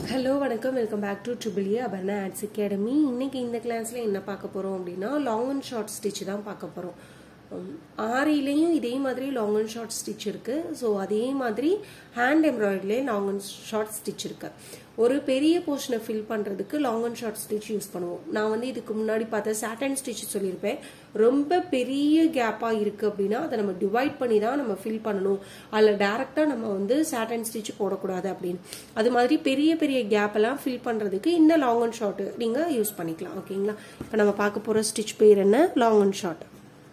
hello வணக்கம் welcome back to triple A Aparna arts academy இன்னைக்கு இந்த கிளாஸில் என்ன பார்க்க போகிறோம் அப்படின்னா லாங் அண்ட் ஷார்ட் ஸ்டிச் தான் பார்க்க போகிறோம் ஆரிலையும் இதே மாதிரி லாங் அண்ட் ஷார்ட் ஸ்டிச் இருக்குது ஸோ அதே மாதிரி ஹேண்ட் எம்ப்ராய்டரிலே லாங் அண்ட் ஷார்ட் ஸ்டிச் இருக்கு ஒரு பெரிய போர்ஷனை ஃபில் பண்ணுறதுக்கு long and short stitch use பண்ணுவோம் நான் வந்து இதுக்கு முன்னாடி பார்த்த சாட்டன் ஸ்டிச் சொல்லியிருப்பேன் ரொம்ப பெரிய கேப்பாக இருக்குது அப்படின்னா அதை நம்ம டிவைட் பண்ணி தான் நம்ம ஃபில் பண்ணணும் அதில் டேரெக்டாக நம்ம வந்து சாட்டன் ஸ்டிச் போடக்கூடாது அப்படின்னு அது மாதிரி பெரிய பெரிய கேப்பெல்லாம் ஃபில் பண்ணுறதுக்கு இந்த லாங் அண்ட் ஷார்ட் நீங்கள் யூஸ் பண்ணிக்கலாம் ஓகேங்களா இப்போ நம்ம பார்க்க போகிற ஸ்டிச் பேர் என்ன லாங் அண்ட் ஷார்ட்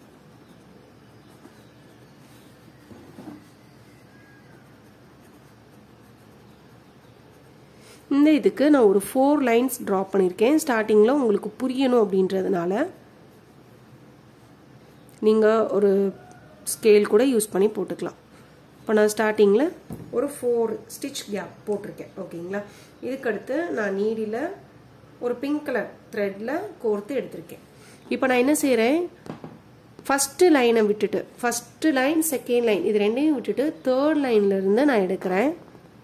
இந்த இதுக்கு நான் ஒரு ஃபோர் லைன்ஸ் ட்ரா பண்ணியிருக்கேன் ஸ்டார்டிங்கில் உங்களுக்கு புரியணும் அப்படின்றதுனால நீங்கள் ஒரு ஸ்கேல் கூட யூஸ் பண்ணி போட்டுக்கலாம் இப்போ நான் ஸ்டார்டிங்கில் ஒரு ஃபோர் ஸ்டிச் கேப் போட்டிருக்கேன் ஓகேங்களா இதுக்கடுத்து நான் நீடியில் ஒரு பிங்க் கலர் த்ரெட்டில் கோர்த்து எடுத்திருக்கேன் இப்போ நான் என்ன செய்கிறேன் ஃபஸ்ட்டு லைனை விட்டுட்டு ஃபஸ்ட்டு லைன் செகண்ட் லைன் இது ரெண்டையும் விட்டுட்டு தேர்ட் லைன்லேருந்து நான் எடுக்கிறேன்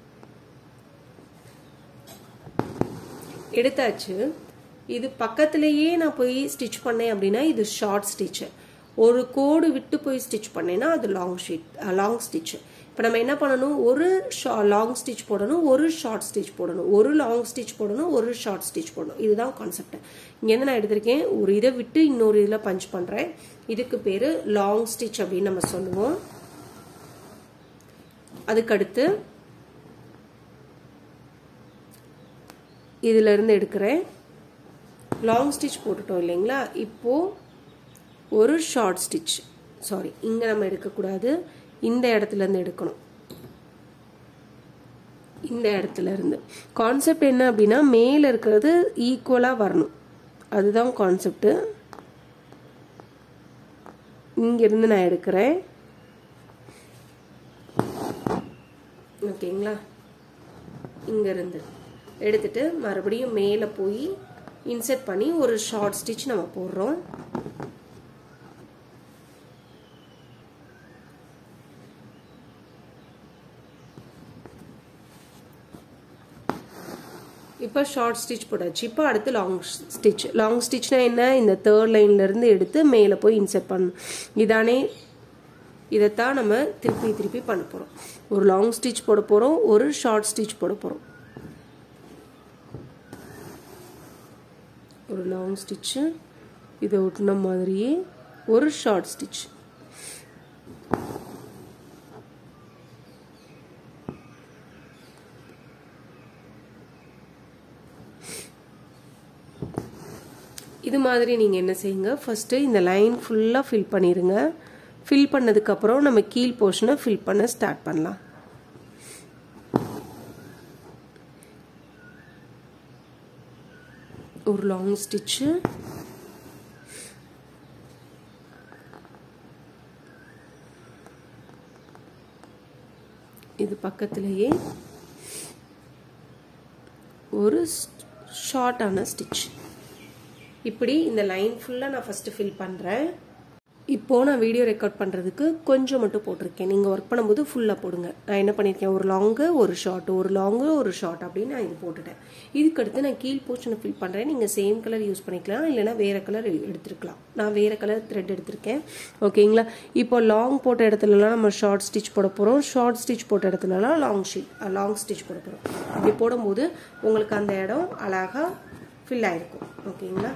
எடுத்தாச்சு இது பக்கத்துலேயே நான் போய் ஸ்டிச் பண்ணேன் அப்படின்னா இது ஷார்ட் ஸ்டிச்சு ஒரு கோடு விட்டு போய் ஸ்டிச் பண்ணேன்னா அது லாங் ஷீட் லாங் ஸ்டிச்சு இப்போ நம்ம என்ன பண்ணணும் ஒரு ஷா லாங் ஸ்டிச் போடணும் ஒரு ஷார்ட் ஸ்டிச் போடணும் ஒரு லாங் ஸ்டிச் போடணும் ஒரு ஷார்ட் ஸ்டிச் போடணும் இதுதான் கான்செப்ட் இங்கேருந்து நான் எடுத்திருக்கேன் ஒரு இதை விட்டு இன்னொரு இதில் பஞ்ச் பண்ணுறேன் இதுக்கு பேர் லாங் ஸ்டிச் அப்படின்னு நம்ம சொல்லுவோம் அதுக்கடுத்து இதுல இருந்து எடுக்கிறேன் லாங் ஸ்டிச் போட்டுட்டோம் இல்லைங்களா இப்போ ஒரு ஷார்ட் ஸ்டிச் சாரி இங்க நம்ம எடுக்கக்கூடாது இந்த இடத்துல இருந்து எடுக்கணும் இந்த இடத்துல இருந்து கான்செப்ட் என்ன அப்படின்னா மேல இருக்கிறது ஈக்குவலா வரணும் அதுதான் கான்செப்ட் இங்கிருந்து நான் எடுக்கிறேன் ஓகேங்களா இங்கிருந்து எடுத்துட்டு மறுபடியும் மேலே போய் இன்செர்ட் பண்ணி ஒரு ஷார்ட் ஸ்டிச் நம்ம போடுறோம் இப்போ ஷார்ட் ஸ்டிச் போட்டாச்சு இப்போ அடுத்து லாங் ஸ்டிச் லாங் ஸ்டிச்னா என்ன இந்த தேர்ட் லைன்லேருந்து எடுத்து மேலே போய் இன்செர்ட் பண்ணணும் இதானே இதைத்தான் நம்ம திருப்பி திருப்பி பண்ண போகிறோம் ஒரு லாங் ஸ்டிச் போட போகிறோம் ஒரு ஷார்ட் ஸ்டிச் போட போகிறோம் ஒரு லாங் ஸ்டிச்சு இதை ஒட்டின மாதிரியே ஒரு ஷார்ட் ஸ்டிச் இது மாதிரி நீங்கள் என்ன செய்யுங்க ஃபஸ்ட்டு இந்த லைன் ஃபுல்லாக ஃபில் பண்ணிடுங்க ஃபில் பண்ணதுக்கப்புறம் நம்ம கீழ் போர்ஷனை ஃபில் பண்ண ஸ்டார்ட் பண்ணலாம் ஒரு லாங் ஸ்டிச்சு இது பக்கத்திலேயே ஒரு ஷார்ட்டான ஸ்டிச் இப்படி இந்த லைன் ஃபுல்லாக நான் ஃபஸ்ட்டு ஃபில் பண்ணுறேன் இப்போது நான் வீடியோ ரெக்கார்ட் பண்ணுறதுக்கு கொஞ்சம் மட்டும் போட்டிருக்கேன் நீங்கள் ஒர்க் பண்ணும்போது ஃபுல்லாக போடுங்க நான் என்ன பண்ணியிருக்கேன் ஒரு லாங்கு ஒரு ஷார்ட் ஒரு லாங்கு ஒரு ஷார்ட் அப்படின்னு நான் இது போட்டுட்டேன் இதுக்கடுத்து நான் கீழ் போர்ஷனை ஃபில் பண்ணுறேன் நீங்கள் சேம் கலர் யூஸ் பண்ணிக்கலாம் இல்லைனா வேறு கலர் எடுத்துருக்கலாம் நான் வேறு கலர் த்ரெட் எடுத்திருக்கேன் ஓகேங்களா இப்போ லாங் போட்ட இடத்துலலாம் நம்ம ஷார்ட் ஸ்டிச் போட போகிறோம் ஷார்ட் ஸ்டிச் போட்ட இடத்துலலாம் லாங் ஷீட் லாங் ஸ்டிச் போட போகிறோம் இப்படி போடும்போது உங்களுக்கு அந்த இடம் அழகாக ஃபில் ஆகிருக்கும் ஓகேங்களா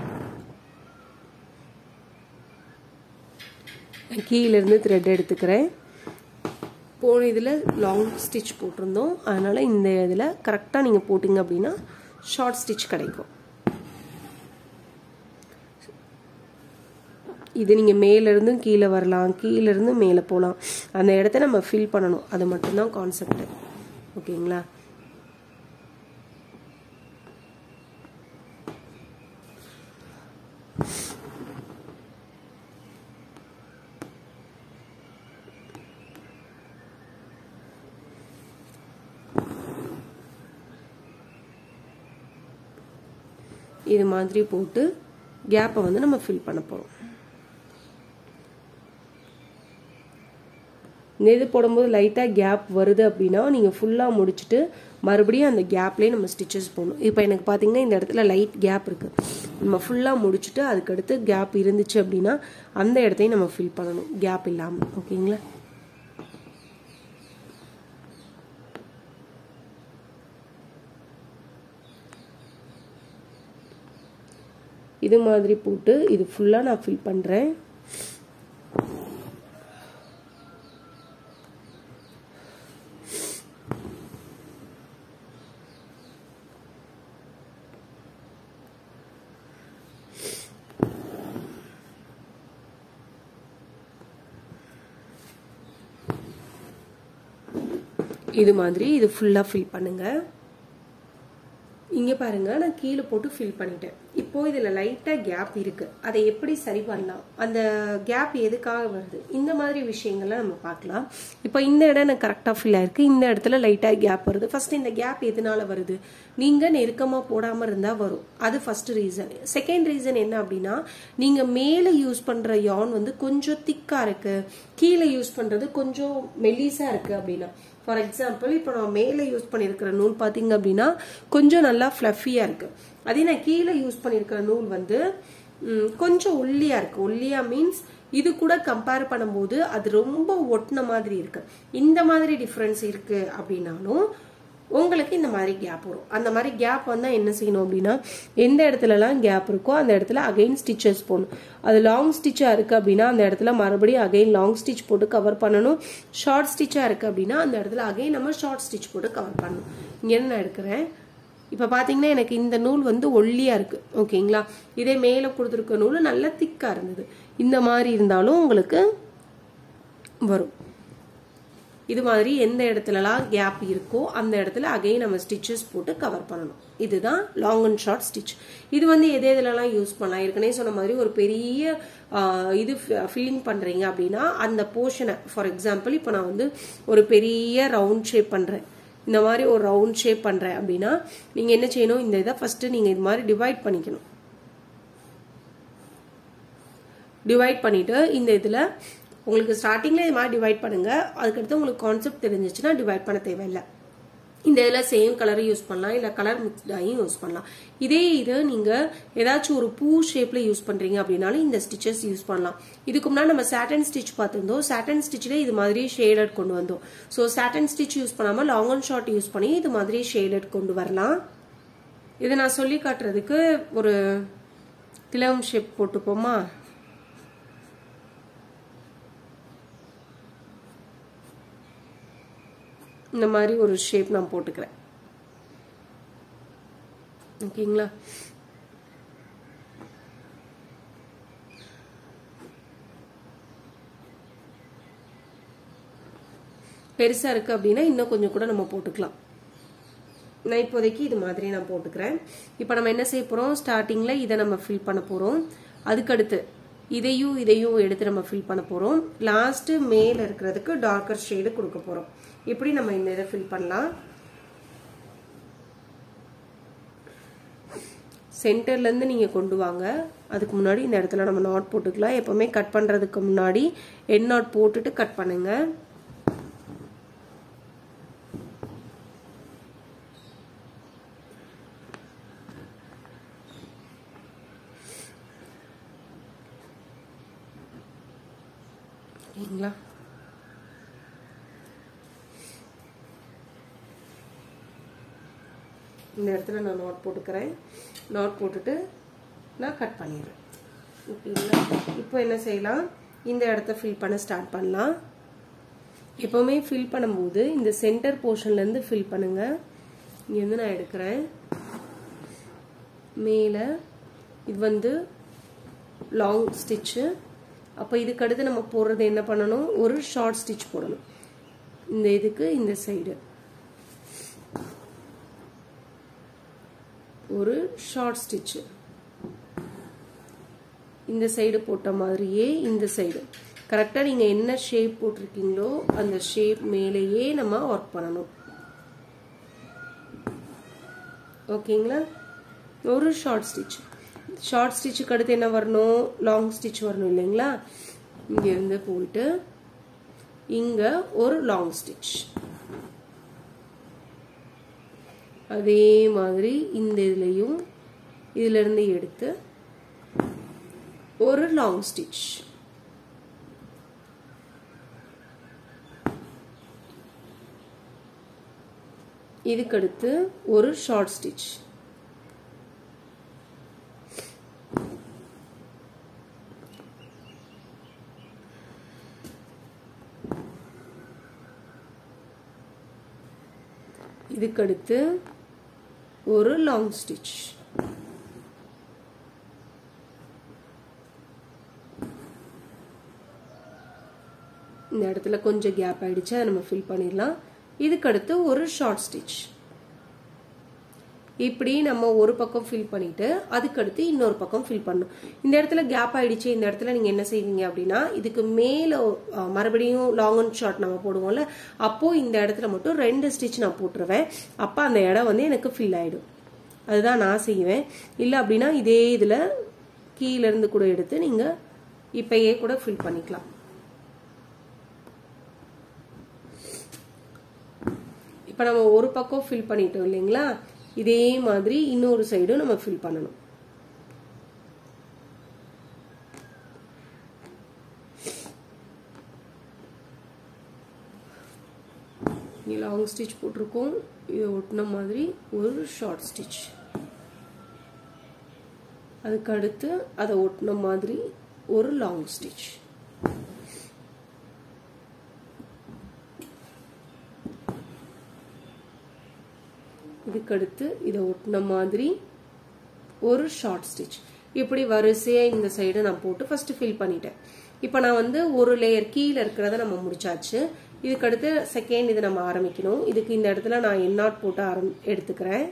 கீழேருந்து த்ரெட் எடுத்துக்கிறேன் போன இதில் லாங் ஸ்டிச் போட்டிருந்தோம் அதனால் இந்த இதில் கரெக்டாக நீங்கள் போட்டிங்க அப்படின்னா ஷார்ட் ஸ்டிச் கிடைக்கும் இது நீங்கள் மேலேருந்தும் கீழே வரலாம் கீழேருந்து மேலே போகலாம் அந்த இடத்த நம்ம ஃபில் பண்ணணும் அது மட்டும்தான் கான்செப்ட் ஓகேங்களா இது மாதிரி போட்டு கேப்பை வந்து நம்ம ஃபில் பண்ண போகிறோம் இந்த இது போடும்போது லைட்டாக கேப் வருது அப்படின்னா நீங்கள் ஃபுல்லாக முடிச்சுட்டு மறுபடியும் அந்த கேப்லேயே நம்ம ஸ்டிச்சஸ் போடணும் இப்போ எனக்கு பார்த்தீங்கன்னா இந்த இடத்துல லைட் கேப் இருக்குது நம்ம ஃபுல்லாக முடிச்சுட்டு அதுக்கடுத்து கேப் இருந்துச்சு அப்படின்னா அந்த இடத்தையும் நம்ம ஃபில் பண்ணணும் கேப் இல்லாமல் ஓகேங்களா இது மாதிரி போட்டு இது ஃபுல்லாக நான் ஃபில் பண்ணுறேன் இது மாதிரி இது ஃபுல்லாக ஃபில் பண்ணுங்கள் இங்கே பாருங்க நான் கீழே போட்டு ஃபில் பண்ணிட்டேன் இப்போ இதில் லைட்டாக கேப் இருக்கு அதை எப்படி சரி பண்ணலாம் அந்த கேப் எதுக்காக வருது இந்த மாதிரி விஷயங்கள்லாம் நம்ம பார்க்கலாம் இப்போ இந்த இடம் எனக்கு கரெக்டாக ஃபில் ஆயிருக்கு இந்த இடத்துல லைட்டாக கேப் வருது ஃபர்ஸ்ட் இந்த கேப் எதனால வருது நீங்கள் நெருக்கமாக போடாமல் இருந்தால் வரும் அது ஃபர்ஸ்ட் ரீசன் செகண்ட் ரீசன் என்ன அப்படின்னா நீங்கள் மேலே யூஸ் பண்ணுற யான் வந்து கொஞ்சம் திக்காக இருக்கு கீழே யூஸ் பண்ணுறது கொஞ்சம் மெல்லிஸாக இருக்கு அப்படின்னா ஃபார் எக்ஸாம்பிள் இப்போ நான் மேலே யூஸ் பண்ணியிருக்கிற நூல் பார்த்தீங்க அப்படின்னா கொஞ்சம் நல்லா ஃப்ளஃபியாக இருக்குது அதே நான் கீழே யூஸ் பண்ணியிருக்கிற நூல் வந்து கொஞ்சம் ஒல்லியாக இருக்குது ஒல்லியாக மீன்ஸ் இது கூட கம்பேர் பண்ணும்போது அது ரொம்ப ஒட்டின மாதிரி இருக்கு இந்த மாதிரி டிஃப்ரென்ஸ் இருக்கு அப்படின்னாலும் உங்களுக்கு இந்த மாதிரி கேப் வரும் அந்த மாதிரி கேப் வந்தால் என்ன செய்யணும் அப்படின்னா எந்த இடத்துலலாம் கேப் இருக்கோ அந்த இடத்துல அகைன் ஸ்டிச்சஸ் போடணும் அது லாங் ஸ்டிச்சாக இருக்குது அப்படின்னா அந்த இடத்துல மறுபடியும் அகைன் லாங் ஸ்டிச் போட்டு கவர் பண்ணணும் ஷார்ட் ஸ்டிச்சாக இருக்குது அப்படின்னா அந்த இடத்துல அகைன் நம்ம ஷார்ட் ஸ்டிச் போட்டு கவர் பண்ணணும் இங்கே நான் எடுக்கிறேன் இப்போ பார்த்தீங்கன்னா எனக்கு இந்த நூல் வந்து ஒல்லியாக இருக்குது ஓகேங்களா இதே மேலே கொடுத்துருக்க நூல் நல்லா திக்காக இருந்தது இந்த மாதிரி இருந்தாலும் உங்களுக்கு வரும் இது மாதிரி எந்த இடத்துலலாம் கேப் இருக்கோ அந்த இடத்துல அகைன் நம்ம ஸ்டிச்சஸ் போட்டு கவர் பண்ணணும் இதுதான் லாங் அண்ட் ஷார்ட் ஸ்டிச் இது வந்து எது எதுலலாம் யூஸ் பண்ணலாம் ஏற்கனவே சொன்ன மாதிரி ஒரு பெரிய இது ஃபில்லிங் பண்ணுறீங்க அப்படின்னா அந்த போர்ஷனை ஃபார் எக்ஸாம்பிள் இப்போ நான் வந்து ஒரு பெரிய ரவுண்ட் ஷேப் பண்ணுறேன் இந்த மாதிரி ஒரு ரவுண்ட் ஷேப் பண்ணுறேன் அப்படின்னா நீங்கள் என்ன செய்யணும் இந்த இதை ஃபஸ்ட்டு நீங்கள் இது மாதிரி டிவைட் பண்ணிக்கணும் டிவைட் பண்ணிவிட்டு இந்த இதில் உங்களுக்கு ஸ்டார்டிங்கில் இது மாதிரி டிவைட் பண்ணுங்க அதுக்கடுத்து உங்களுக்கு கான்செப்ட் தெரிஞ்சிச்சுன்னா டிவைட் பண்ண தேவையில்லை இந்த இதில் சேம் கலரும் யூஸ் பண்ணலாம் இல்லை கலர் மிக்ஸ்டாயும் யூஸ் பண்ணலாம் இதே இது நீங்கள் ஏதாச்சும் ஒரு பூ ஷேப்பில் யூஸ் பண்ணுறீங்க அப்படின்னாலும் இந்த ஸ்டிச்சஸ் யூஸ் பண்ணலாம் இதுக்கு முன்னாடி நம்ம சாட்டன் ஸ்டிச் பார்த்துருந்தோம் சாட்டன் ஸ்டிச்சில் இது மாதிரி ஷேடட் கொண்டு வந்தோம் ஸோ சாட்டன் ஸ்டிச் யூஸ் பண்ணாமல் லாங் அண்ட் ஷார்ட் யூஸ் பண்ணி இது மாதிரி ஷேடட் கொண்டு வரலாம் இதை நான் சொல்லி காட்டுறதுக்கு ஒரு கிளம் ஷேப் போட்டுப்போமா இந்த மாதிரி ஒரு ஷேப் நான் போட்டுக்கிறேன் ஓகேங்களா பெருசா இருக்கு அப்படின்னா இன்னும் கொஞ்சம் கூட நம்ம போட்டுக்கலாம் நான் இப்போதைக்கு இது மாதிரி நான் போட்டுக்கிறேன் இப்போ நம்ம என்ன செய்ய போறோம் ஸ்டார்டிங்ல இதை நம்ம ஃபில் பண்ண போறோம் அதுக்கடுத்து இதையும் இதையும் எடுத்து நம்ம ஃபில் பண்ண போறோம் லாஸ்ட் மேல இருக்கிறதுக்கு டார்க்கர் ஷேடு கொடுக்க போறோம் இப்படி நம்ம இந்த இதை ஃபில் பண்ணலாம் சென்டர்லேருந்து நீங்கள் கொண்டு வாங்க அதுக்கு முன்னாடி இந்த இடத்துல நம்ம நாட் போட்டுக்கலாம் எப்போவுமே கட் பண்ணுறதுக்கு முன்னாடி என் நாட் போட்டுட்டு கட் பண்ணுங்க சரிங்களா இந்த இடத்துல நான் நாட் போட்டுக்கிறேன் நாட் போட்டுட்டு நான் கட் பண்ணிடுறேன் ஓகேங்களா இப்போ என்ன செய்யலாம் இந்த இடத்த ஃபில் பண்ண ஸ்டார்ட் பண்ணலாம் எப்போவுமே ஃபில் பண்ணும்போது இந்த சென்டர் போர்ஷன்லேருந்து ஃபில் பண்ணுங்க இங்கேருந்து நான் எடுக்கிறேன் மேலே இது வந்து லாங் ஸ்டிச்சு அப்போ இதுக்கு அடுத்து நம்ம போடுறது என்ன பண்ணணும் ஒரு ஷார்ட் ஸ்டிச் போடணும் இந்த இதுக்கு இந்த சைடு ஒரு ஷார்ட் ஸ்டிச்சு இந்த சைடு போட்ட மாதிரியே இந்த சைடு கரெக்டாக நீங்கள் என்ன ஷேப் போட்டிருக்கீங்களோ அந்த ஷேப் மேலேயே நம்ம ஒர்க் பண்ணணும் ஓகேங்களா ஒரு ஷார்ட் ஸ்டிச் ஷார்ட் ஸ்டிச்சுக்கு அடுத்து என்ன வரணும் லாங் ஸ்டிச் வரணும் இல்லைங்களா இங்கேருந்து போயிட்டு இங்கே ஒரு லாங் ஸ்டிச் அதே மாதிரி இந்த இதுலையும் இதுல இருந்து எடுத்து ஒரு லாங் ஸ்டிச் இதுக்கடுத்து ஒரு ஷார்ட் ஸ்டிச் இதுக்கடுத்து ஒரு லாங் ஸ்டிச் இந்த இடத்துல கொஞ்சம் கேப் ஆயிடுச்சு அதை நம்ம ஃபில் பண்ணிடலாம் இதுக்கடுத்து ஒரு ஷார்ட் ஸ்டிச் இப்படி நம்ம ஒரு பக்கம் ஃபில் பண்ணிட்டு அதுக்கடுத்து இன்னொரு பக்கம் ஃபில் பண்ணணும் இந்த இடத்துல கேப் ஆயிடுச்சு இந்த இடத்துல நீங்க என்ன செய்வீங்க அப்படின்னா இதுக்கு மேல அஹ், மறுபடியும் லாங் அண்ட் ஷார்ட் நம்ம போடுவோம்ல அப்போ இந்த இடத்துல மட்டும் ரெண்டு ஸ்டிச் நான் போட்டுருவேன் அப்ப அந்த இடம் வந்து எனக்கு ஃபில் ஆயிடும் அதுதான் நான் செய்வேன் இல்லை அப்படின்னா இதே இதுல கீழ இருந்து கூட எடுத்து நீங்க இப்பயே கூட ஃபில் பண்ணிக்கலாம் இப்போ நம்ம ஒரு பக்கம் ஃபில் பண்ணிட்டோம் இல்லைங்களா இதே மாதிரி இன்னொரு சைடும் நம்ம ஃபில் பண்ணணும் லாங் ஸ்டிச் போட்டிருக்கோம் இதை ஒட்டின மாதிரி ஒரு ஷார்ட் ஸ்டிச் அதுக்கு அடுத்து அதை ஒட்டின மாதிரி ஒரு லாங் ஸ்டிச் இதுக்கடுத்து இதை ஒட்டின மாதிரி ஒரு ஷார்ட் ஸ்டிச் இப்படி வரிசையா இந்த சைடு நான் போட்டு ஃபர்ஸ்ட் ஃபில் பண்ணிட்டேன் இப்போ நான் வந்து ஒரு லேயர் கீழே இருக்கிறத நம்ம முடிச்சாச்சு இதுக்கடுத்து செகண்ட் இது நம்ம ஆரம்பிக்கணும் இதுக்கு இந்த இடத்துல நான் எண்ணாட் போட்டு ஆரம் எடுத்துக்கிறேன்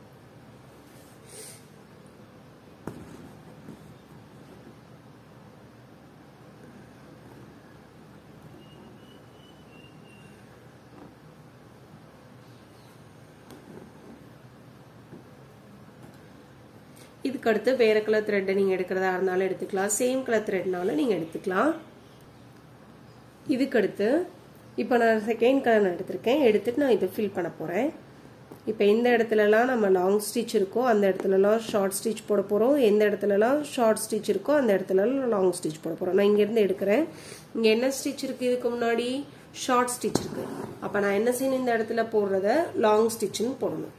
இதுக்கு அடுத்து வேற கலர் த்ரெட்டை நீங்க எடுக்கிறதா இருந்தாலும் எடுத்துக்கலாம் சேம் கலர் த்ரெட்னாலும் நீங்க எடுத்துக்கலாம் இதுக்கு அடுத்து இப்போ நான் செகண்ட் கலர் நான் எடுத்திருக்கேன் எடுத்துட்டு நான் இதை ஃபில் பண்ண போறேன் இப்போ எந்த இடத்துலலாம் நம்ம லாங் ஸ்டிச் இருக்கோ அந்த இடத்துலலாம் ஷார்ட் ஸ்டிச் போட போகிறோம் எந்த இடத்துலலாம் ஷார்ட் ஸ்டிச் இருக்கோ அந்த இடத்துலலாம் லாங் ஸ்டிச் போட போகிறோம் நான் இங்கேருந்து எடுக்கிறேன் இங்கே என்ன ஸ்டிச் இருக்குது இதுக்கு முன்னாடி ஷார்ட் ஸ்டிச் இருக்குது அப்போ நான் என்ன செய்யணும் இந்த இடத்துல போடுறத லாங் ஸ்டிச்னு போடணும்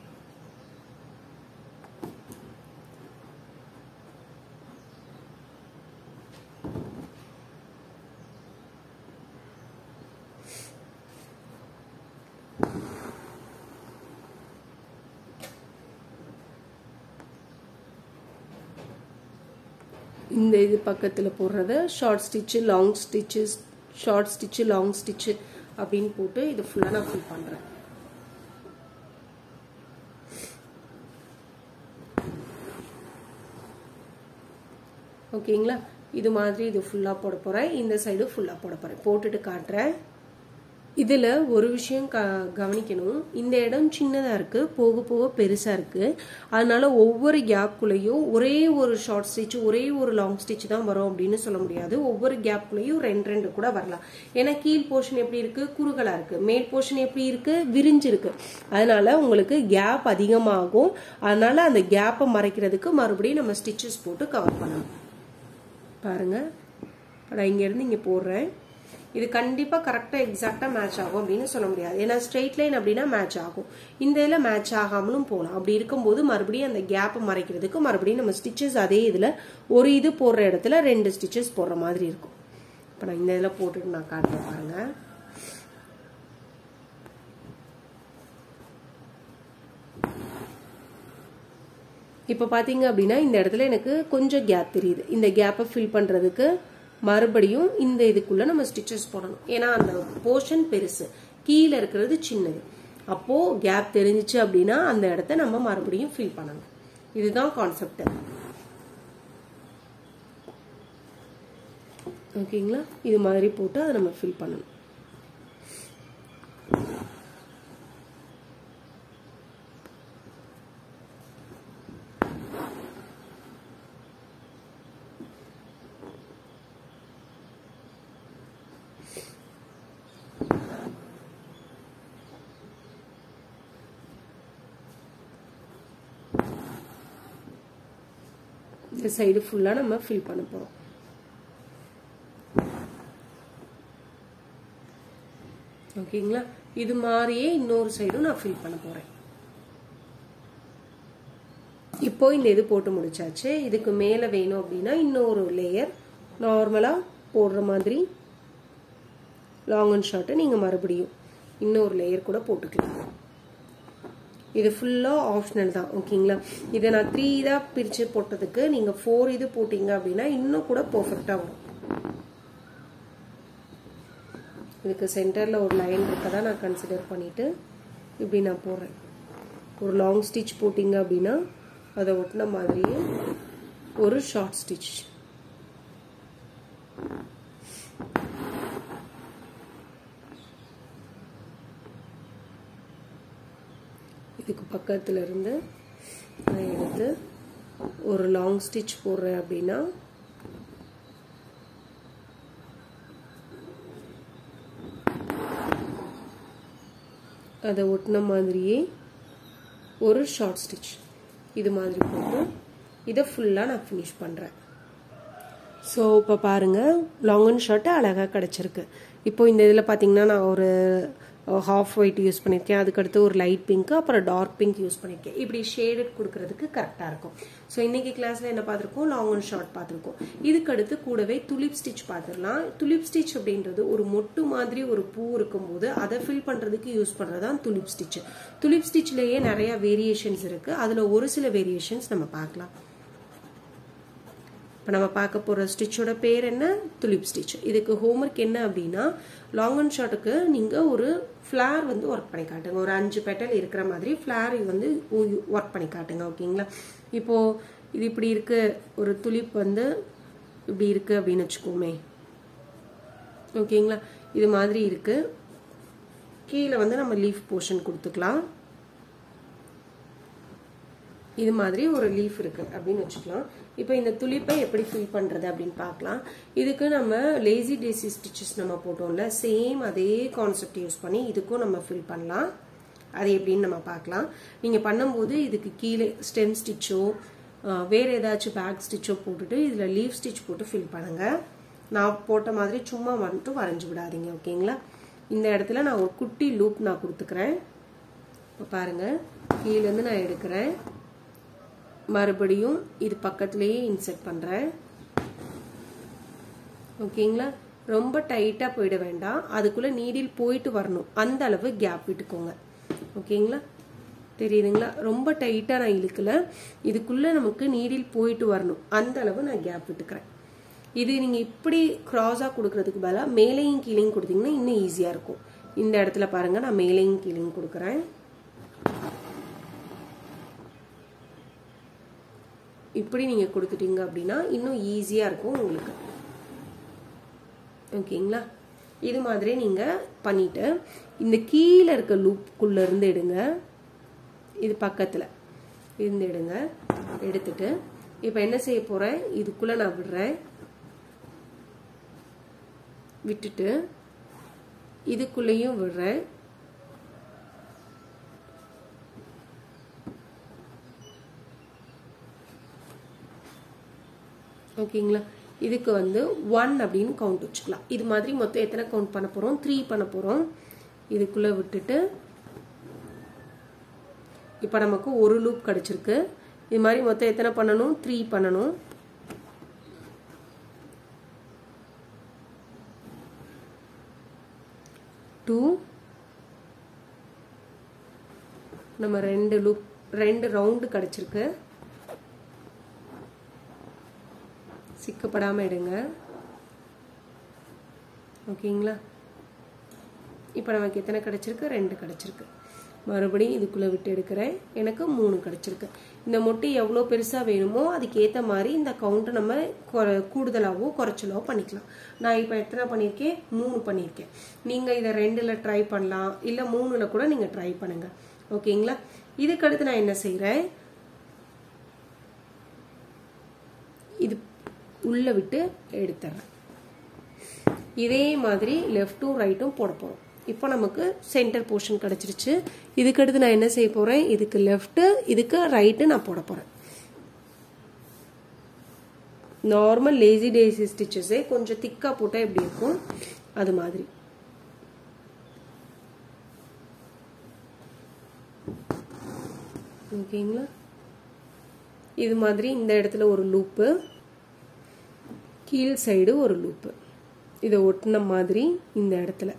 இந்த இது பக்கத்தில் போடுறத short stitch long stitch short stitch long stitch அப்படின்னு போட்டு இது ஃபுல்லாக நான் ஃபில் பண்ணுறேன் ஓகேங்களா இது மாதிரி இது ஃபுல்லாக போட போகிறேன் இந்த சைடு ஃபுல்லாக போட போகிறேன் போட்டுட்டு காட்டுறேன் இதில் ஒரு விஷயம் க கவனிக்கணும் இந்த இடம் சின்னதாக இருக்குது போக போக பெருசாக இருக்குது அதனால ஒவ்வொரு கேப்குள்ளேயும் ஒரே ஒரு ஷார்ட் ஸ்டிச் ஒரே ஒரு லாங் ஸ்டிச் தான் வரும் அப்படின்னு சொல்ல முடியாது ஒவ்வொரு கேப்குள்ளேயும் ரெண்டு ரெண்டு கூட வரலாம் ஏன்னா கீழ் போர்ஷன் எப்படி இருக்குது குறுகலாக இருக்குது மேல் போர்ஷன் எப்படி இருக்குது விரிஞ்சிருக்கு அதனால உங்களுக்கு கேப் அதிகமாகும் அதனால அந்த கேப்பை மறைக்கிறதுக்கு மறுபடியும் நம்ம ஸ்டிச்சஸ் போட்டு கவர் பண்ணணும் பாருங்க நான் இங்கேருந்து இங்கே போடுறேன் இது கண்டிப்பாக கரெக்டாக எக்ஸாக்டாக மேட்ச் ஆகும் அப்படின்னு சொல்ல முடியாது ஏன்னா ஸ்ட்ரெயிட் லைன் அப்படின்னா மேட்ச் ஆகும் இந்த இதில் மேட்ச் ஆகாமலும் போகலாம் அப்படி இருக்கும்போது மறுபடியும் அந்த கேப்பை மறைக்கிறதுக்கு மறுபடியும் நம்ம ஸ்டிச்சஸ் அதே இதில் ஒரு இது போடுற இடத்துல ரெண்டு ஸ்டிச்சஸ் போடுற மாதிரி இருக்கும் இப்போ நான் இந்த இதில் போட்டுட்டு நான் காட்டுறேன் பாருங்க இப்போ பார்த்தீங்க அப்படின்னா இந்த இடத்துல எனக்கு கொஞ்சம் கேப் தெரியுது இந்த கேப்பை ஃபில் பண்ணுறதுக்கு மறுபடியும் இந்த இதுக்குள்ள நம்ம ஸ்டிச்சஸ் போடணும் ஏன்னா அந்த போர்ஷன் பெருசு கீழே இருக்கிறது சின்னது அப்போ கேப் தெரிஞ்சிச்சு அப்படின்னா அந்த இடத்த நம்ம மறுபடியும் ஃபில் பண்ணணும் இதுதான் கான்செப்ட் ஓகேங்களா இது மாதிரி போட்டு அதை நம்ம ஃபில் பண்ணணும் இந்த சைடு ஃபுல்லாக நம்ம ஃபில் பண்ண போகிறோம் ஓகேங்களா இது மாதிரியே இன்னொரு சைடும் நான் ஃபில் பண்ண போகிறேன் இப்போ இந்த இது போட்டு முடிச்சாச்சு இதுக்கு மேலே வேணும் அப்படின்னா இன்னொரு லேயர் நார்மலாக போடுற மாதிரி லாங் அண்ட் ஷார்ட்டை நீங்கள் மறுபடியும் இன்னொரு லேயர் கூட போட்டுக்கலாம் இது ஃபுல்லாக ஆப்ஷனல் தான் ஓகேங்களா இதை நான் த்ரீ இதாக பிரித்து போட்டதுக்கு நீங்கள் ஃபோர் இது போட்டிங்க அப்படின்னா இன்னும் கூட பர்ஃபெக்டாக வரும் இதுக்கு சென்டரில் ஒரு லைன் இருக்கதா நான் கன்சிடர் பண்ணிவிட்டு இப்படி நான் போடுறேன் ஒரு லாங் ஸ்டிச் போட்டிங்க அப்படின்னா அதை ஒட்டின மாதிரியே ஒரு ஷார்ட் ஸ்டிச் இதுக்கு பக்கத்துல இருந்து நான் எடுத்து ஒரு லாங் ஸ்டிச் போடுறேன் அப்படின்னா அதை ஒட்டின மாதிரியே ஒரு ஷார்ட் ஸ்டிச் இது மாதிரி போட்டு இதை ஃபுல்லாக நான் ஃபினிஷ் பண்ணுறேன் ஸோ இப்போ பாருங்கள் லாங் அண்ட் ஷர்ட்டு அழகாக கிடச்சிருக்கு இப்போ இந்த இதில் பார்த்தீங்கன்னா நான் ஒரு ஹாஃப் ஒயிட் யூஸ் பண்ணியிருக்கேன் அதுக்கடுத்து ஒரு லைட் பிங்க் அப்புறம் டார்க் பிங்க் யூஸ் பண்ணியிருக்கேன் இப்படி ஷேடட் கொடுக்கறதுக்கு கரெக்டாக இருக்கும் ஸோ இன்னைக்கு கிளாஸில் என்ன பார்த்துருக்கோம் லாங் அண்ட் ஷார்ட் பார்த்துருக்கோம் இதுக்கடுத்து கூடவே துலிப் ஸ்டிச் பார்த்துடலாம் துலிப் ஸ்டிச் அப்படின்றது ஒரு மொட்டு மாதிரி ஒரு பூ இருக்கும்போது அதை ஃபில் பண்ணுறதுக்கு யூஸ் பண்ணுறது தான் துலிப் ஸ்டிச் துலிப் ஸ்டிச்லேயே நிறைய வேரியேஷன்ஸ் இருக்குது அதில் ஒரு சில வேரியேஷன்ஸ் நம்ம பார்க்கலாம் இப்போ நம்ம பார்க்க போகிற ஸ்டிச்சோட பேர் என்ன துலிப் ஸ்டிச் இதுக்கு ஹோம்ஒர்க் என்ன அப்படின்னா லாங் அண்ட் ஷார்ட்டுக்கு நீங்கள் ஒரு ஃப்ளார் வந்து ஒர்க் பண்ணி காட்டுங்க ஒரு அஞ்சு பெட்டல் இருக்கிற மாதிரி ஃப்ளார் வந்து ஒர்க் பண்ணி காட்டுங்க ஓகேங்களா இப்போது இது இப்படி இருக்கு ஒரு துலிப் வந்து இப்படி இருக்கு அப்படின்னு வச்சுக்கோமே ஓகேங்களா இது மாதிரி இருக்கு கீழே வந்து நம்ம லீஃப் போர்ஷன் கொடுத்துக்கலாம் இது மாதிரி ஒரு லீஃப் இருக்கு அப்படின்னு வச்சுக்கலாம் இப்போ இந்த துளிப்பை எப்படி ஃபில் பண்ணுறது அப்படின்னு பார்க்கலாம் இதுக்கு நம்ம லேசி டேசி ஸ்டிச்சஸ் நம்ம போட்டோம்ல சேம் அதே கான்செப்ட் யூஸ் பண்ணி இதுக்கும் நம்ம ஃபில் பண்ணலாம் அது எப்படின்னு நம்ம பார்க்கலாம் நீங்கள் பண்ணும்போது இதுக்கு கீழே ஸ்டெம் ஸ்டிச்சோ வேறு ஏதாச்சும் பேக் ஸ்டிச்சோ போட்டுட்டு இதில் லீஃப் ஸ்டிச் போட்டு ஃபில் பண்ணுங்கள் நான் போட்ட மாதிரி சும்மா மட்டும் வரைஞ்சி விடாதீங்க ஓகேங்களா இந்த இடத்துல நான் ஒரு குட்டி லூப் நான் கொடுத்துக்கிறேன் இப்போ பாருங்கள் கீழேருந்து நான் எடுக்கிறேன் மறுபடியும் இது பக்கத்துலேயே இன்செர்ட் பண்ணுறேன் ஓகேங்களா ரொம்ப டைட்டாக போயிட வேண்டாம் அதுக்குள்ளே நீடில் போயிட்டு வரணும் அந்த அளவு கேப் விட்டுக்கோங்க ஓகேங்களா தெரியுதுங்களா ரொம்ப டைட்டாக நான் இழுக்கல இதுக்குள்ளே நமக்கு நீடில் போயிட்டு வரணும் அந்த அளவு நான் கேப் விட்டுக்கிறேன் இது நீங்கள் இப்படி க்ராஸாக கொடுக்கறதுக்கு பதிலாக மேலேயும் கீழேயும் கொடுத்தீங்கன்னா இன்னும் ஈஸியாக இருக்கும் இந்த இடத்துல பாருங்கள் நான் மேலேயும் கீழேயும் கொடுக்குறேன் இப்படி நீங்கள் கொடுத்துட்டீங்க அப்படின்னா இன்னும் ஈஸியாக இருக்கும் உங்களுக்கு ஓகேங்களா இது மாதிரி நீங்கள் பண்ணிவிட்டு இந்த கீழே இருக்க லூப்புக்குள்ளே இருந்து எடுங்க இது பக்கத்தில் இருந்து எடுங்க எடுத்துட்டு இப்போ என்ன செய்ய போகிறேன் இதுக்குள்ளே நான் விடுறேன் விட்டுட்டு இதுக்குள்ளேயும் விடுறேன் ஓகேங்களா இதுக்கு வந்து ஒன் அப்படின்னு கவுண்ட் வச்சுக்கலாம் இது மாதிரி மொத்தம் எத்தனை கவுண்ட் பண்ண போகிறோம் த்ரீ பண்ண போகிறோம் இதுக்குள்ளே விட்டுட்டு இப்போ நமக்கு ஒரு லூப் கிடச்சிருக்கு இது மாதிரி மொத்தம் எத்தனை பண்ணணும் த்ரீ பண்ணணும் டூ நம்ம ரெண்டு லூப் ரெண்டு ரவுண்டு கிடச்சிருக்கு சிக்கப்படாமல் எடுங்க ஓகேங்களா இப்போ நமக்கு எத்தனை கிடச்சிருக்கு ரெண்டு கிடச்சிருக்கு மறுபடியும் இதுக்குள்ளே விட்டு எடுக்கிறேன் எனக்கு மூணு கிடச்சிருக்கு இந்த மொட்டை எவ்வளோ பெருசாக வேணுமோ அதுக்கு ஏற்ற மாதிரி இந்த கவுண்ட்டை நம்ம குறை கூடுதலாகவோ குறைச்சலோ பண்ணிக்கலாம் நான் இப்போ எத்தனை பண்ணியிருக்கேன் மூணு பண்ணியிருக்கேன் நீங்கள் இதை ரெண்டில் ட்ரை பண்ணலாம் இல்லை மூணில் கூட நீங்கள் ட்ரை பண்ணுங்கள் ஓகேங்களா இதுக்கடுத்து நான் என்ன செய்கிறேன் இது உள்ளே விட்டு எடுத்துட்றேன் இதே மாதிரி லெஃப்ட்டும் ரைட்டும் போட போகிறோம் இப்போ நமக்கு சென்டர் போர்ஷன் கிடச்சிருச்சு இதுக்கடுத்து நான் என்ன செய்ய போகிறேன் இதுக்கு லெஃப்ட்டு இதுக்கு ரைட்டு நான் போட போகிறேன் நார்மல் லேசி டேசி ஸ்டிச்சஸே கொஞ்சம் திக்காக போட்டால் எப்படி இருக்கும் அது மாதிரி ஓகேங்களா இது மாதிரி இந்த இடத்துல ஒரு லூப்பு கீழ் சைடு ஒரு லூப்பு இதை ஒட்டின மாதிரி இந்த இடத்துல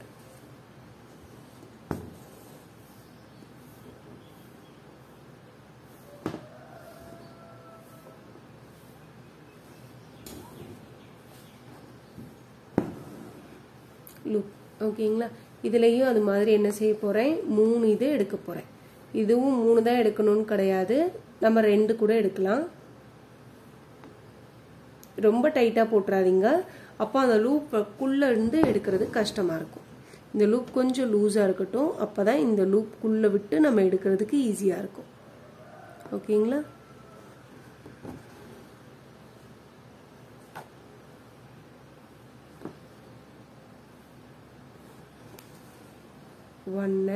லூப் ஓகேங்களா இதுலேயும் அது மாதிரி என்ன செய்ய போகிறேன் மூணு இது எடுக்க போகிறேன் இதுவும் மூணு தான் எடுக்கணும்னு கிடையாது நம்ம ரெண்டு கூட எடுக்கலாம் ரொம்ப டைட்டாக போட்டுறாதீங்க அப்போ அந்த லூப்புக்குள்ளே இருந்து எடுக்கிறது கஷ்டமாக இருக்கும் இந்த லூப் கொஞ்சம் லூஸாக இருக்கட்டும் அப்போ தான் இந்த லூப்புக்குள்ளே விட்டு நம்ம எடுக்கிறதுக்கு ஈஸியாக இருக்கும் ஓகேங்களா ஒன்று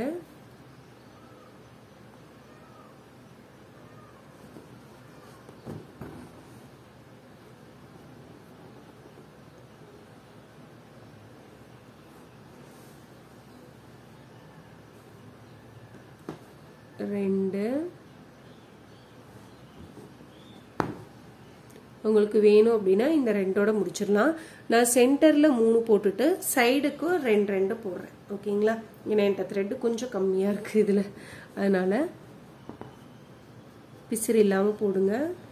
ரெண்டு உங்களுக்கு வேணும் அப்படின்னா இந்த ரெண்டோட முடிச்சிடலாம் நான் சென்டரில் மூணு போட்டுட்டு சைடுக்கு ரெண்டு ரெண்டு போடுறேன் ஓகேங்களா ஏன்னா என்கிட்ட த்ரெட்டு கொஞ்சம் கம்மியாக இருக்குது இதில் அதனால் பிசிறு இல்லாமல் போடுங்க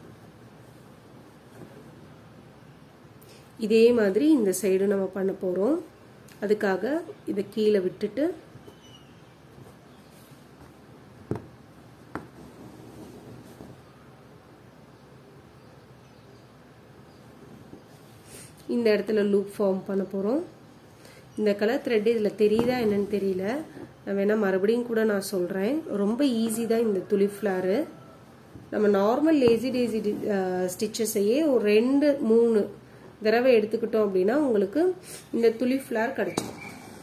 இதே மாதிரி இந்த சைடு நம்ம பண்ண போகிறோம் அதுக்காக இதை கீழே விட்டுட்டு இந்த இடத்துல லூப் ஃபார்ம் பண்ண போகிறோம் இந்த கலர் த்ரெட் இதில் தெரியுதா என்னன்னு தெரியல நான் வேணால் மறுபடியும் கூட நான் சொல்கிறேன் ரொம்ப ஈஸி தான் இந்த துளி ஃப்ளாரு நம்ம நார்மல் லேசி டேசி ஸ்டிச்சஸையே ஒரு ரெண்டு மூணு தடவை எடுத்துக்கிட்டோம் அப்படின்னா உங்களுக்கு இந்த துளி ஃப்ளார் கிடச்சிடும்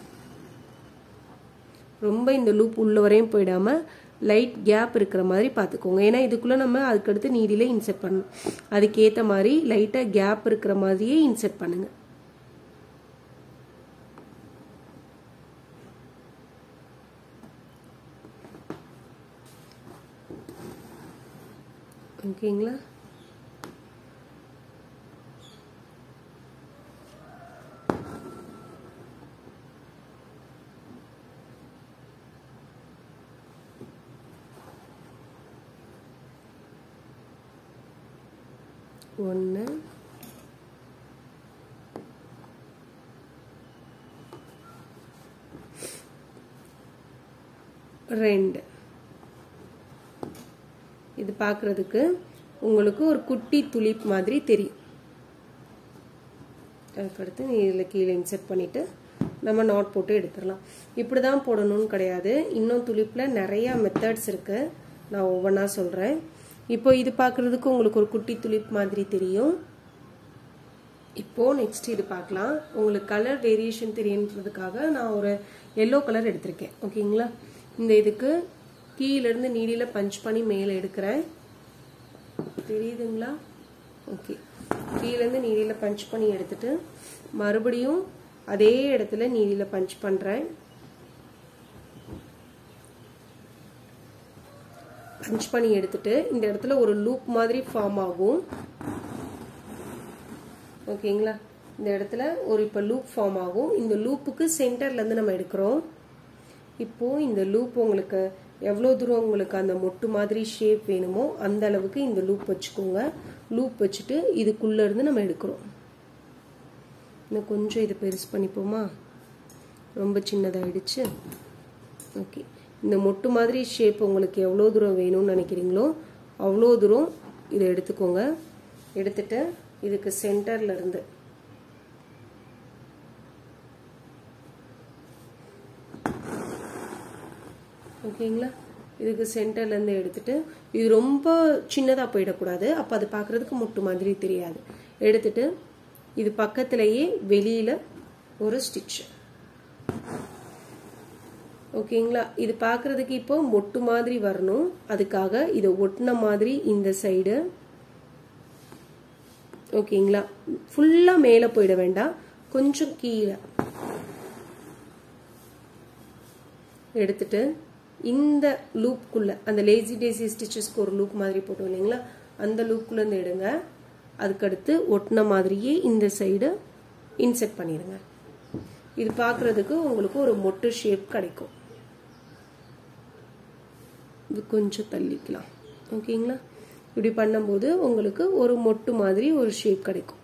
ரொம்ப இந்த லூப் உள்ள வரையும் போயிடாமல் லைட் கேப் இருக்கிற மாதிரி பார்த்துக்கோங்க ஏன்னா இதுக்குள்ளே நம்ம அதுக்கடுத்து நீடிலே இன்செர்ட் பண்ணணும் அதுக்கேற்ற மாதிரி லைட்டாக கேப் இருக்கிற மாதிரியே இன்செர்ட் பண்ணுங்க ஓகேங்களா ஒன்று ரெண்டு இது பார்க்குறதுக்கு உங்களுக்கு ஒரு குட்டி துளிப் மாதிரி தெரியும் அதுக்கடுத்து நீ இதில் கீழே இன்செர்ட் பண்ணிவிட்டு நம்ம நாட் போட்டு எடுத்துடலாம் இப்படி தான் போடணும்னு கிடையாது இன்னும் துளிப்பில் நிறையா மெத்தட்ஸ் இருக்குது நான் ஒவ்வொன்றா சொல்கிறேன் இப்போ இது பார்க்குறதுக்கு உங்களுக்கு ஒரு குட்டி துளிப் மாதிரி தெரியும் இப்போது நெக்ஸ்ட் இது பார்க்கலாம் உங்களுக்கு கலர் வேரியேஷன் தெரியுன்றதுக்காக நான் ஒரு எல்லோ கலர் எடுத்திருக்கேன் ஓகேங்களா இந்த இதுக்கு கீழேருந்து நீடியில் பஞ்ச் பண்ணி மேலே எடுக்கிறேன் தெரியுதுங்களா ஓகே கீழேருந்து நீடியில் பஞ்ச் பண்ணி எடுத்துட்டு மறுபடியும் அதே இடத்துல நீடியில் பஞ்ச் பண்ணுறேன் பஞ்ச் பண்ணி எடுத்துட்டு இந்த இடத்துல ஒரு லூப் மாதிரி ஃபார்ம் ஆகும் ஓகேங்களா இந்த இடத்துல ஒரு இப்போ லூப் ஃபார்ம் ஆகும் இந்த லூப்புக்கு சென்டர்லேருந்து நம்ம எடுக்கிறோம் இப்போது இந்த லூப் உங்களுக்கு எவ்வளோ தூரம் உங்களுக்கு அந்த மொட்டு மாதிரி ஷேப் வேணுமோ அந்த அளவுக்கு இந்த லூப் வச்சுக்கோங்க லூப் வச்சுட்டு இதுக்குள்ளே இருந்து நம்ம எடுக்கிறோம் இன்னும் கொஞ்சம் இதை பெருசு பண்ணிப்போமா ரொம்ப சின்னதாகிடுச்சு ஓகே இந்த மொட்டு மாதிரி ஷேப் உங்களுக்கு எவ்வளோ தூரம் வேணும்னு நினைக்கிறீங்களோ அவ்வளோ தூரம் இதை எடுத்துக்கோங்க எடுத்துட்டு இதுக்கு சென்டர்ல இருந்து ஓகேங்களா இதுக்கு சென்டர்லேருந்து எடுத்துட்டு இது ரொம்ப சின்னதாக போயிடக்கூடாது அப்போ அது பார்க்குறதுக்கு முட்டு மாதிரி தெரியாது எடுத்துட்டு இது பக்கத்துலேயே வெளியில் ஒரு ஸ்டிச் ஓகேங்களா இது பார்க்குறதுக்கு இப்போ மொட்டு மாதிரி வரணும் அதுக்காக இதை ஒட்டின மாதிரி இந்த சைடு ஓகேங்களா ஃபுல்லாக மேலே போயிட வேண்டாம் கொஞ்சம் கீழே எடுத்துட்டு இந்த லூப்குள்ள அந்த லேசி டேசி ஸ்டிச்சஸ்க்கு ஒரு லூப் மாதிரி போட்டோம் இல்லைங்களா அந்த லூப்குள்ளேருந்து எடுங்க அதுக்கடுத்து ஒட்டின மாதிரியே இந்த சைடு இன்செர்ட் பண்ணிடுங்க இது பார்க்குறதுக்கு உங்களுக்கு ஒரு மொட்டு ஷேப் கிடைக்கும் இது கொஞ்சம் தள்ளிக்கலாம் ஓகேங்களா இப்படி பண்ணும்போது உங்களுக்கு ஒரு மொட்டு மாதிரி ஒரு ஷேப் கிடைக்கும்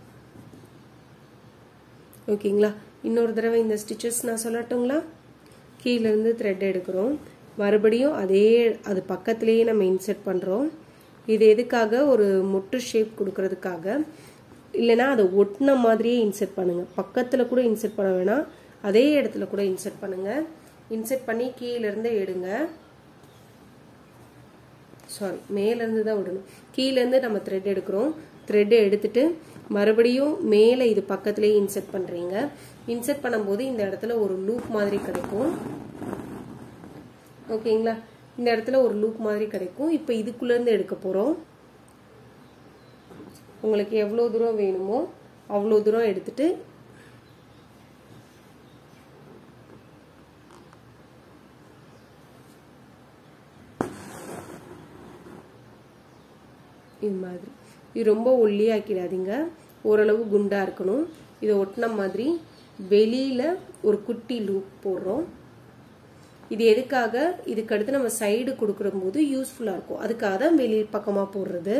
ஓகேங்களா இன்னொரு தடவை இந்த ஸ்டிச்சஸ் நான் சொல்லட்டுங்களா கீழேருந்து த்ரெட் எடுக்கிறோம் மறுபடியும் அதே அது பக்கத்துலேயே நம்ம இன்செர்ட் பண்ணுறோம் இது எதுக்காக ஒரு மொட்டு ஷேப் கொடுக்கறதுக்காக இல்லைனா அதை ஒட்டின மாதிரியே இன்செர்ட் பண்ணுங்கள் பக்கத்தில் கூட இன்செர்ட் பண்ண வேணாம் அதே இடத்துல கூட இன்செர்ட் பண்ணுங்கள் இன்செர்ட் பண்ணி கீழேருந்து எடுங்க சாரி மேலேருந்து தான் விடணும் கீழேருந்து நம்ம த்ரெட் எடுக்கிறோம் த்ரெட் எடுத்துட்டு மறுபடியும் மேலே இது பக்கத்துலேயே இன்செர்ட் பண்ணுறீங்க இன்செர்ட் பண்ணும்போது இந்த இடத்துல ஒரு லூப் மாதிரி கிடைக்கும் ஓகேங்களா இந்த இடத்துல ஒரு லூப் மாதிரி கிடைக்கும் இப்போ இதுக்குள்ளேருந்து எடுக்க போகிறோம் உங்களுக்கு எவ்வளோ தூரம் வேணுமோ அவ்வளோ தூரம் எடுத்துட்டு இது மாதிரி இது ரொம்ப ஒல்லியாக்கிடாதீங்க ஓரளவு குண்டா இருக்கணும் இதை ஒட்டின மாதிரி வெளியில ஒரு குட்டி லூப் போடுறோம் இது எதுக்காக இதுக்கு அடுத்து நம்ம சைடு கொடுக்குற போது யூஸ்ஃபுல்லா இருக்கும் அதுக்காக தான் வெளி பக்கமா போடுறது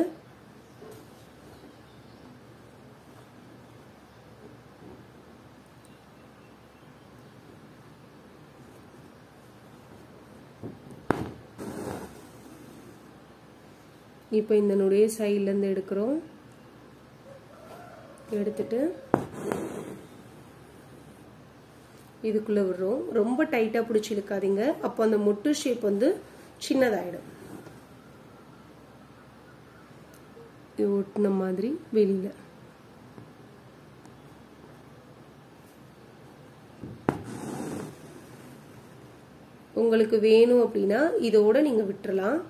இப்போ இந்த நுடைய சைட்லேருந்து எடுக்கிறோம் எடுத்துட்டு இதுக்குள்ளே விடுறோம் ரொம்ப டைட்டாக பிடிச்சி இழுக்காதீங்க அப்போ அந்த மொட்டு ஷேப் வந்து சின்னதாயிடும் இது ஒட்டின மாதிரி வெளியில் உங்களுக்கு வேணும் அப்படின்னா இதோட நீங்கள் விட்டுறலாம்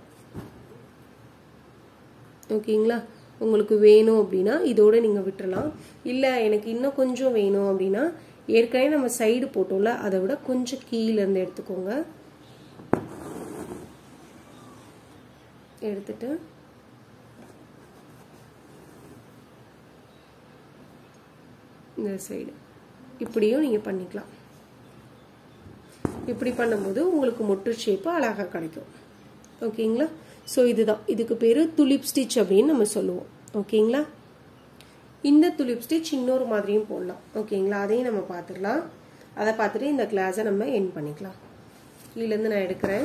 ஓகேங்களா உங்களுக்கு வேணும் அப்படின்னா இதோட நீங்கள் விட்டுறலாம் இல்லை எனக்கு இன்னும் கொஞ்சம் வேணும் அப்படின்னா ஏற்கனவே நம்ம சைடு போட்டோம்ல அதை விட கொஞ்சம் கீழே இருந்து எடுத்துக்கோங்க எடுத்துட்டு இந்த சைடு இப்படியும் நீங்கள் பண்ணிக்கலாம் இப்படி பண்ணும்போது உங்களுக்கு மொட்டு ஷேப்பு அழகாக கிடைக்கும் ஓகேங்களா ஸோ இதுதான் இதுக்கு பேர் துலிப் ஸ்டிச் அப்படின்னு நம்ம சொல்லுவோம் ஓகேங்களா இந்த துலிப் ஸ்டிச் இன்னொரு மாதிரியும் போடலாம் ஓகேங்களா அதையும் நம்ம பார்த்துடலாம் அதை பார்த்துட்டு இந்த கிளாஸை நம்ம என் பண்ணிக்கலாம் கீழேருந்து நான் எடுக்கிறேன்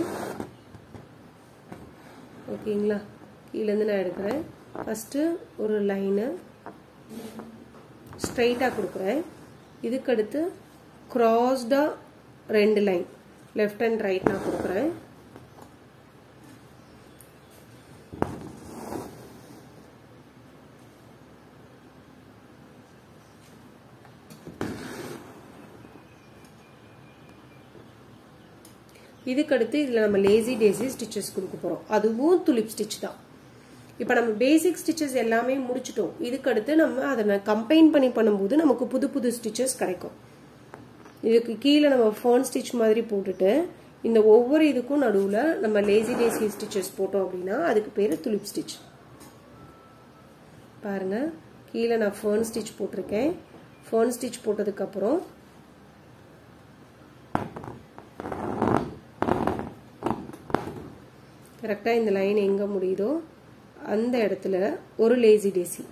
ஓகேங்களா கீழேருந்து நான் எடுக்கிறேன் ஃபஸ்ட்டு ஒரு லைனு ஸ்ட்ரைட்டாக கொடுக்குறேன் இதுக்கடுத்து க்ராஸ்டாக ரெண்டு லைன் லெஃப்ட் அண்ட் ரைட் நான் கொடுக்குறேன் இதுக்கடுத்து இதில் நம்ம லேசி டேசி ஸ்டிச்சஸ் கொடுக்க போகிறோம் அதுவும் துலிப் ஸ்டிச் தான் இப்போ நம்ம பேசிக் ஸ்டிச்சஸ் எல்லாமே முடிச்சிட்டோம் இதுக்கடுத்து நம்ம அதை கம்பைன் பண்ணி பண்ணும்போது நமக்கு புது புது ஸ்டிச்சஸ் கிடைக்கும் இதுக்கு கீழே நம்ம ஃபோன் ஸ்டிச் மாதிரி போட்டுட்டு இந்த ஒவ்வொரு இதுக்கும் நடுவில் நம்ம லேசி டேசி ஸ்டிச்சஸ் போட்டோம் அப்படின்னா அதுக்கு பேர் துலிப் ஸ்டிச் பாருங்க கீழே நான் ஃபோன் ஸ்டிச் போட்டிருக்கேன் ஃபோன் ஸ்டிச் போட்டதுக்கப்புறம் கரெக்டாக இந்த லைன் எங்கே முடியுதோ அந்த இடத்துல ஒரு லேசி டேசி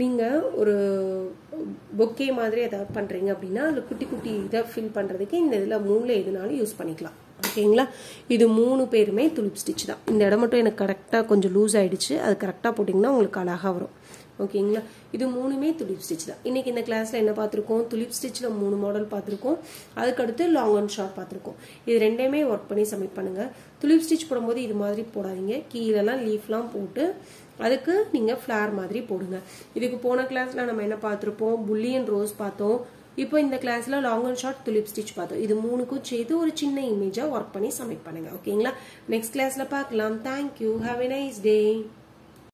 நீங்கள் ஒரு பொக்கே மாதிரி ஏதாவது பண்ணுறீங்க அப்படின்னா அதில் குட்டி குட்டி இதை ஃபில் பண்ணுறதுக்கு இந்த இதில் மூணில் எதுனாலும் யூஸ் பண்ணிக்கலாம் ஓகேங்களா இது மூணு பேருமே துளிப் ஸ்டிச் தான் இந்த இடம் மட்டும் எனக்கு கரெக்டாக கொஞ்சம் லூஸ் ஆயிடுச்சு அது கரெக்டாக போட்டிங்கன்னா உங்களுக்கு அழகாக வரும் ஓகேங்களா இது மூணுமே துளிப் ஸ்டிச் தான் இன்னைக்கு இந்த கிளாஸ்ல என்ன பார்த்துருக்கோம் துளிப் ஸ்டிச்சில் மூணு மாடல் பார்த்துருக்கோம் அதுக்கடுத்து லாங் அண்ட் ஷார்ட் பார்த்துருக்கோம் இது ரெண்டையுமே ஒர்க் பண்ணி சப்மிட் பண்ணுங்க துளிப் ஸ்டிச் போடும்போது இது மாதிரி போடாதீங்க கீழெல்லாம் லீஃப்லாம் போட்டு அதுக்கு நீங்கள் ஃப்ளார் மாதிரி போடுங்க இதுக்கு போன கிளாஸில் நம்ம என்ன பார்த்துருப்போம் புல்லியன் ரோஸ் பார்த்தோம் இப்போ இந்த கிளாஸ்ல long and short tulip stitch பார்த்தோம் இது மூணுக்கும் சேர்த்து ஒரு சின்ன இமேஜா ஒர்க் பண்ணி சப்மிட் பண்ணுங்க ஓகேங்களா நெக்ஸ்ட் கிளாஸ்ல பார்க்கலாம் thank you have a nice day